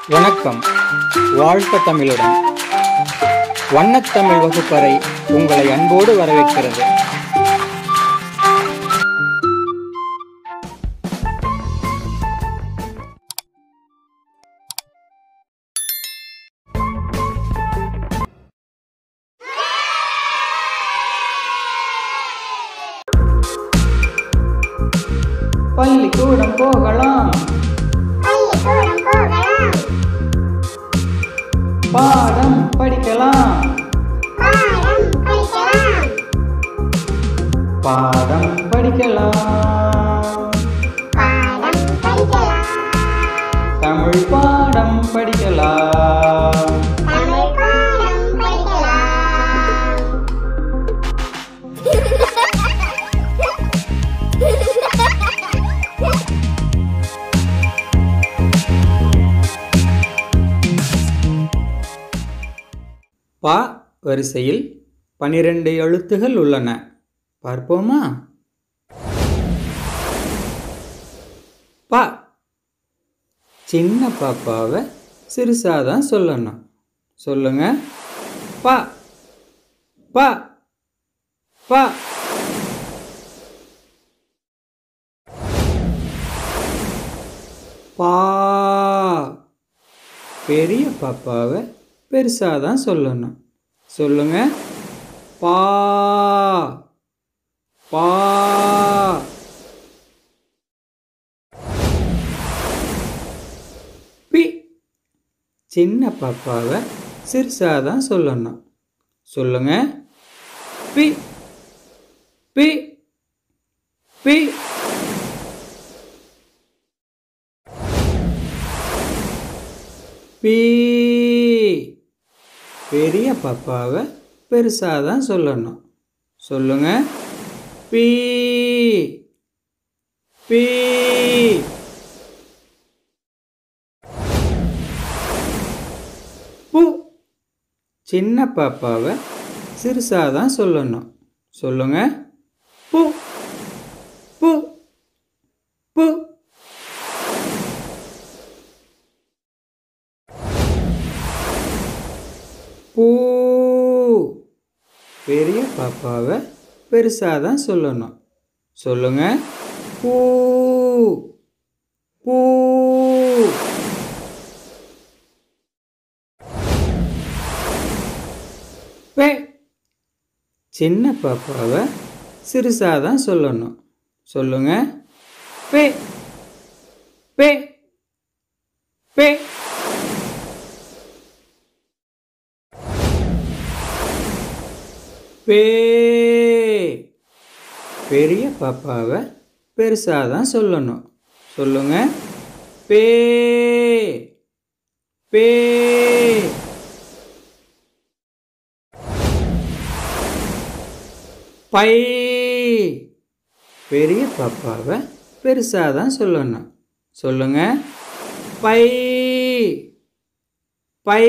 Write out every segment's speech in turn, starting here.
வணக்கம் வாழ்க தமிழுடன் வண்ணத்தமிழ் வகுப்பறை உங்களை அன்போடு வரவேற்கிறது பள்ளிக்கூடம் போகலாம் பள்ளிக்கூடம் போகலாம் பாடம் படிக்கலாம் பாடம் படிக்கலாம் பாடம் படிக்கலாம் பாடம் படிக்கலாம் தமிழ் பாடம் படிக்கலாம் தமிழ் பாடம் படிக்கலாம் பா வரிசையில் பனிரெண்டு எழுத்துகள் உள்ளன பார்ப்போமா பா சின்ன பாப்பாவை சிறுசாதான் சொல்லணும் சொல்லுங்க பா பா பா பா பெரிய பாப்பாவை பெருசாக தான் சொல்லணும் சொல்லுங்க பா பா பி சின்ன பாப்பாவை சிறுசாக தான் சொல்லணும் சொல்லுங்க பி பி பி பீ பெரிய பாப்பாவை பெருசாக தான் சொல்லணும் சொல்லுங்க பீ பீ பு சின்ன பாப்பாவை சிறுசாக தான் சொல்லணும் சொல்லுங்க பு பு பு பூ பெரிய பாப்பாவை பெருசாக தான் சொல்லணும் சொல்லுங்க பூ பூ பே சின்ன பாப்பாவை சிறுசாக தான் சொல்லணும் சொல்லுங்க பே பே பே பே பெரிய பாப்பாவை பெருசாக தான் சொல்லணும் சொல்லுங்க பே பே பை பெரிய பாப்பாவை பெருசாக தான் சொல்லணும் சொல்லுங்க பை பை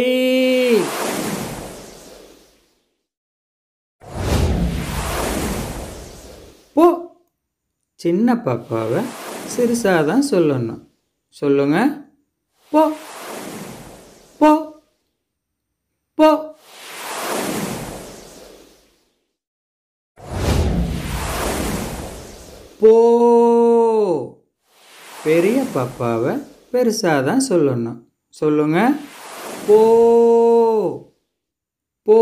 போ சின்ன பாப்பாவை சிறுசாக தான் சொல்லணும் சொல்லுங்க போ போ போ போ பெரிய பாப்பாவை பெருசாக தான் சொல்லணும் சொல்லுங்க போ போ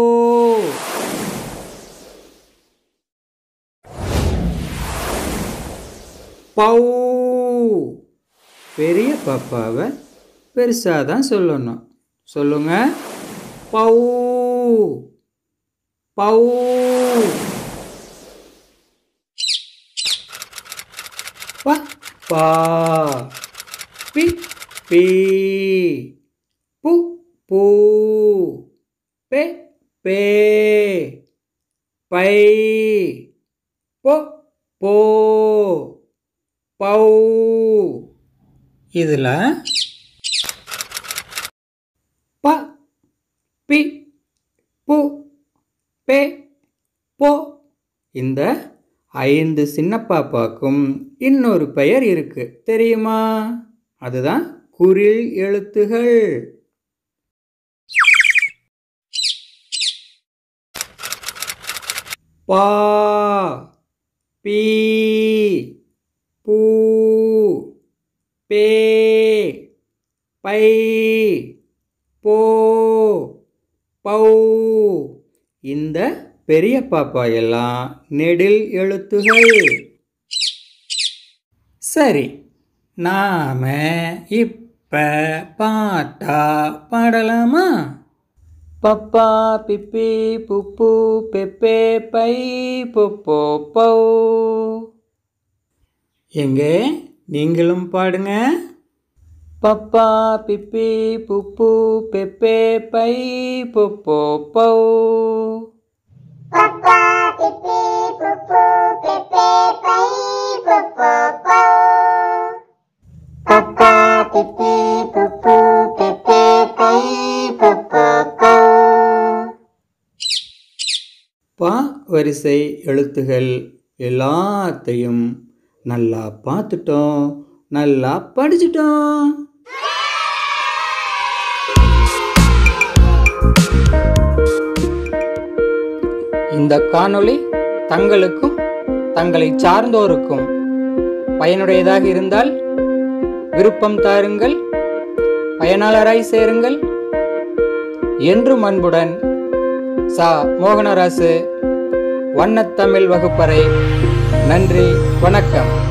பௌ பெரிய பாப்பாவை பெருசாக தான் சொல்லணும் சொல்லுங்க பௌ பௌ பா பா பி பி பு பூ பே பே பை போ போ பௌ இதில் ப பி பு பே போ இந்த ஐந்து சின்ன பாப்பாக்கும் இன்னொரு பெயர் இருக்கு தெரியுமா அதுதான் குறில் எழுத்துகள் பா பீ பூ பே பை போ பௌ இந்த பெரிய பாப்பா எல்லாம் நெடில் எழுத்துகள் சரி நாம இப்ப பாட்டா பாடலாமா பப்பா பிப்பி புப்பு பெப்பே பை பொப்போ பௌ எங்க நீங்களும் பாடுங்க பப்பா பிப்பி புப்பு பெப்பே பை பொப்போ பௌ பப்பா பிப்பி புப்பு பெப்பே பை பொப்போ பௌ பப்பா பிப்பி புப்பு பெப்பே பை பொப்போ பௌ பா வரிசை எழுத்துகள் எல்லாத்தையும் நல்லா பார்த்துட்டோம் நல்லா படிச்சிட்டோம் இந்த காணொளி தங்களுக்கும் தங்களை சார்ந்தோருக்கும் பயனுடையதாக இருந்தால் விருப்பம் தாருங்கள் பயனாளராய் சேருங்கள் என்றும் அன்புடன் சா மோகனராசு வண்ணத்தமிழ் வகுப்பறை நன்றி வணக்கம்